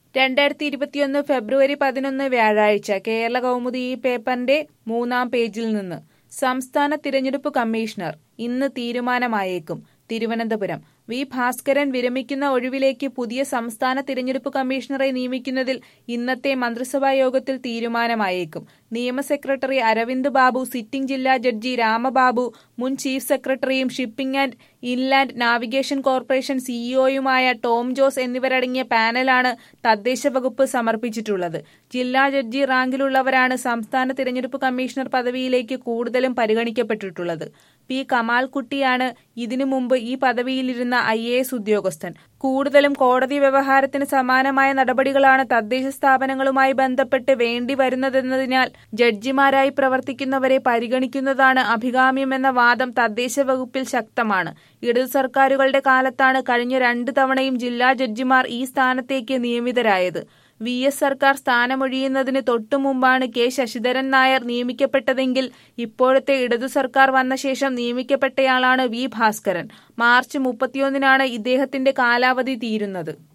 രണ്ടായിരത്തി ഇരുപത്തിയൊന്ന് ഫെബ്രുവരി പതിനൊന്ന് വ്യാഴാഴ്ച കേരള കൗമുദി ഈ പേപ്പറിന്റെ മൂന്നാം പേജിൽ നിന്ന് സംസ്ഥാന തിരഞ്ഞെടുപ്പ് കമ്മീഷണർ ഇന്ന് തീരുമാനമായേക്കും തിരുവനന്തപുരം വി ഭാസ്കരൻ വിരമിക്കുന്ന ഒഴിവിലേക്ക് പുതിയ സംസ്ഥാന തിരഞ്ഞെടുപ്പ് കമ്മീഷണറെ നിയമിക്കുന്നതിൽ ഇന്നത്തെ മന്ത്രിസഭാ യോഗത്തിൽ തീരുമാനമായേക്കും നിയമ സെക്രട്ടറി അരവിന്ദ് ബാബു സിറ്റിംഗ് ജില്ലാ ജഡ്ജി രാമബാബു മുൻ ചീഫ് സെക്രട്ടറിയും shipping and inland navigation corporation സിഇഒയുമായ ടോം ജോസ് എന്നിവരടങ്ങിയ പാനലാണ് തദ്ദേശ വകുപ്പ് സമർപ്പിച്ചിട്ടുള്ളത് ജില്ലാ ജഡ്ജി റാങ്കിലുള്ളവരാണ് സംസ്ഥാന തിരഞ്ഞെടുപ്പ് കമ്മീഷണർ പദവിയിലേക്ക് കൂടുതലും പരിഗണിക്കപ്പെട്ടിട്ടുള്ളത് പി കമാൽകുട്ടിയാണ് ഇതിനു മുമ്പ് ഈ പദവിയിലിരുന്ന ഐ എ എസ് ഉദ്യോഗസ്ഥൻ കൂടുതലും കോടതി വ്യവഹാരത്തിന് സമാനമായ നടപടികളാണ് തദ്ദേശ സ്ഥാപനങ്ങളുമായി ബന്ധപ്പെട്ട് വേണ്ടി വരുന്നതെന്നതിനാൽ ജഡ്ജിമാരായി പ്രവർത്തിക്കുന്നവരെ പരിഗണിക്കുന്നതാണ് അഭികാമ്യമെന്ന വാദം തദ്ദേശ വകുപ്പിൽ ശക്തമാണ് ഇടതു സർക്കാരുകളുടെ കാലത്താണ് കഴിഞ്ഞ രണ്ട് തവണയും ജില്ലാ ജഡ്ജിമാർ ഈ സ്ഥാനത്തേക്ക് നിയമിതരായത് വി എസ് സർക്കാർ സ്ഥാനമൊഴിയുന്നതിന് തൊട്ടു മുമ്പാണ് കെ ശശിധരൻ നായർ നിയമിക്കപ്പെട്ടതെങ്കിൽ ഇപ്പോഴത്തെ ഇടതു സർക്കാർ വന്ന ശേഷം നിയമിക്കപ്പെട്ടയാളാണ് വി ഭാസ്കരൻ മാർച്ച് മുപ്പത്തിയൊന്നിനാണ് ഇദ്ദേഹത്തിന്റെ കാലാവധി തീരുന്നത്